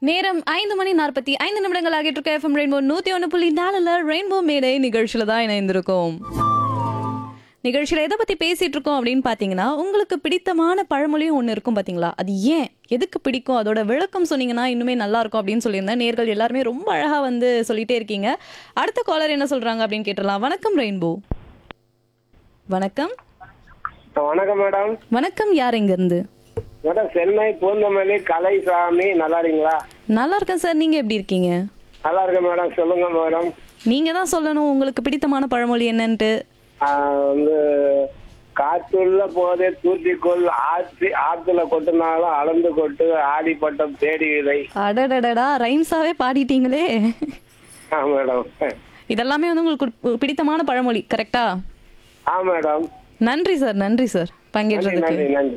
நேரம் ஐந்து மணி நாற்பத்தி ஐந்து நிமிடங்கள் ஆகிட்டு இருக்க எஃப்எம் ரெயின்போ நூத்தி ஒன்று புள்ளி நாலுல ரெயின்போ மேடை நிகழ்ச்சியில தான் இணைந்திருக்கோம் நிகழ்ச்சியில எதை பத்தி பேசிட்டு இருக்கோம் அப்படின்னு பாத்தீங்கன்னா உங்களுக்கு பிடித்தமான பழமொழியும் ஒண்ணு இருக்கும் பாத்தீங்களா அது ஏன் எதுக்கு பிடிக்கும் அதோட விளக்கம் சொன்னீங்கன்னா இன்னுமே நல்லா இருக்கும் அப்படின்னு சொல்லியிருந்தேன் நேர்கள் எல்லாருமே ரொம்ப அழகா வந்து சொல்லிட்டே இருக்கீங்க அடுத்த காலர் என்ன சொல்றாங்க அப்படின்னு கேட்டுடலாம் வணக்கம் ரெயின்போ வணக்கம் வணக்கம் மேடம் வணக்கம் யார் இங்க இருந்து மேடம் சென்னை பூந்தமல்லி கலைசாமி நல்லா இருக்கீங்களா நல்லா இருக்கேன் சார் நீங்க எப்படி இருக்கீங்க நல்லா இருக்கேன் மேடம் சொல்லுங்க மேடம் நீங்க தான் சொல்லணும் உங்களுக்கு பிடித்தமான பழமொழி என்னன்ட்டு ஆஹ் வந்து காற்றுள்ள போதே தூத்திக்கொள் ஆற்றி ஆத்துல கொட்டினாலும் அளந்து கொட்டு ஆடி பட்டம் தேடி விதை அடடடடா ரைம்ஸாவே பாடிட்டீங்களே ஆ மேடம் இதெல்லாமே வந்து உங்களுக்கு பி- பிடித்தமான பழமொழி கரெக்டா ஆ மேடம் நன்றி சார் நன்றி சார் நன்றி பங்கேற்றதுக்கு நன்றி நன்றி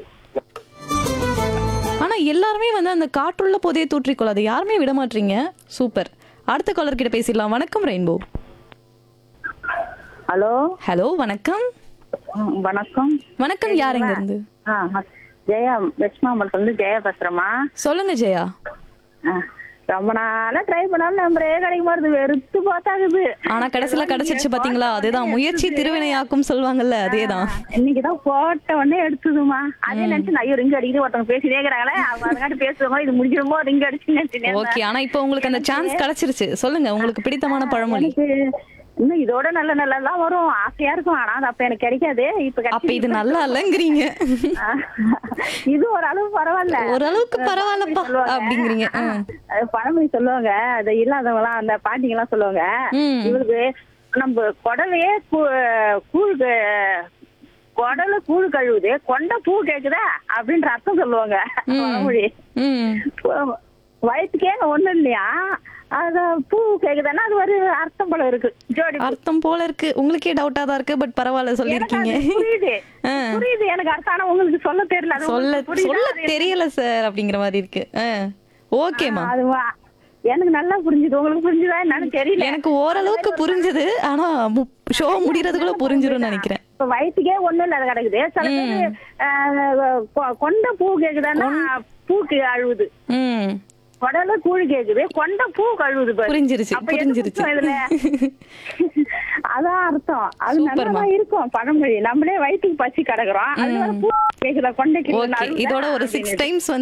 ஆனா எல்லாருமே வந்து அந்த காற்றுள்ள போதே தூற்றிக்கொள் அதை யாருமே விட மாட்டீங்க சூப்பர் அடுத்த காலர் கிட்ட பேசிடலாம் வணக்கம் ரெயின்போ ஹலோ ஹலோ வணக்கம் ம், வணக்கம் வணக்கம் யார் எங்க இருந்து ஆ ஆ. ஜெயா வெஸ்மாம்பலத்துல இருந்து ஜெயா பேசுறேம்மா சொல்லுங்க ஜெயா ஆ, ரொம்ப நாளா ட்ரை பண்ணாலும் நம்பரே கிடைக்க மாட்டுது வெறுத்து பார்த்தாகுது ஆனா கடைசியில கிடைச்சிருச்சு பாத்தீங்களா அதேதான் முயற்சி திருவினையாக்கும் சொல்லுவாங்கல்ல அதேதான் இன்னைக்குதான் போட்ட உடனே எடுத்துதுமா அதே நினைச்சு நான் ஐயோ ரிங் அடிக்குது ஒருத்தவங்க பேசினே இருக்கிறாங்களே அவங்க அதுக்காட்டி பேசுவாங்க இது முடிஞ்சிருமோ ரிங் அடிச்சு நினைச்சு ஓகே ஆனா இப்போ உங்களுக்கு அந்த சான்ஸ் கிடைச்சிருச்சு சொல்லுங்க உங்களுக்கு பிடித்தமான பழமொழி எனக்கு இன்னும் இதோட நல்ல நல்லதெல்லாம் வரும் ஆசையா இருக்கும் ஆனா அது அப்ப எனக்கு கிடைக்காது இப்ப அப்ப கிடைச்சிருச்சு. இது நல்லா இல்லைங்கிறீங்க ஆ, இது ஓரளவு பரவாயில்ல ஓரளவுக்கு பரவாயில்லப்பா சொல்லுவாங்க. அப்படிங்கிறீங்க ஆ. அது பழமொழி சொல்லுவாங்க அது இல்லாதவங்க எல்லாம் அந்த பாட்டிங்க எல்லாம் சொல்லுவாங்க ம். இவருக்கு நம்ம குடலையே கூ- கூழ் க- குடல கூழ் கழுவுது கொண்ட பூ கேக்குதா அப்படின்ற அர்த்தம் சொல்லுவாங்க பழமொழி ம் பு- வயிற்றுக்கே ஒண்ணும் இல்லையா அது பூ கேக்குதான்னா அது ஒரு அர்த்தம் போல இருக்கு ஜோடி பூ. அர்த்தம் போல இருக்கு உங்களுக்கே டவுட்டா தான் இருக்கு பட் பரவாயில்ல எனக்கு சொல்லிருக்கீங்க அது புரியுது ஆ. புரியுது எனக்கு அர்த்தம் ஆனா உங்களுக்கு சொல்ல தெரியல அது சொல்ல உங்களுக்கு புரியுதா? சொல்ல அது தெரியல சார் அப்படிங்கிற மாதிரி இருக்கு ஓகேமா அது வா- எனக்கு நல்லா புரிஞ்சுது உங்களுக்கு புரிஞ்சுதா என்னன்னு தெரியல எனக்கு ஓரளவுக்கு புரிஞ்சது ஆனா ஷோ முடியறதுக்குள்ள புரிஞ்சிரும்னு நினைக்கிறேன் இப்ப வயிற்றுக்கே ஒண்ணும் இல்லாத கிடக்குது சில பேரு ஆஹ், கொ- கொண்ட பூ கேக்குதான்னா பூக்கு அழுவுது ம் குடல கூழ் கேக்குது கொண்ட பூ கழுவுது பாரு. புரிஞ்சிருச்சு, அப்ப எது புரிஞ்சிருச்சு. முக்கியம் இதுல? அதான் அர்த்தம் அது சூப்பர்மா. நல்லாதான் இருக்கும் பழமொழி நம்மளே வயிற்றுக்கு பசி கிடக்குறோம் அது வேற பூ கேக்குதா கொண்டை ஓகே இதோட ஒரு சிக்ஸ் டைம்ஸ் வந்து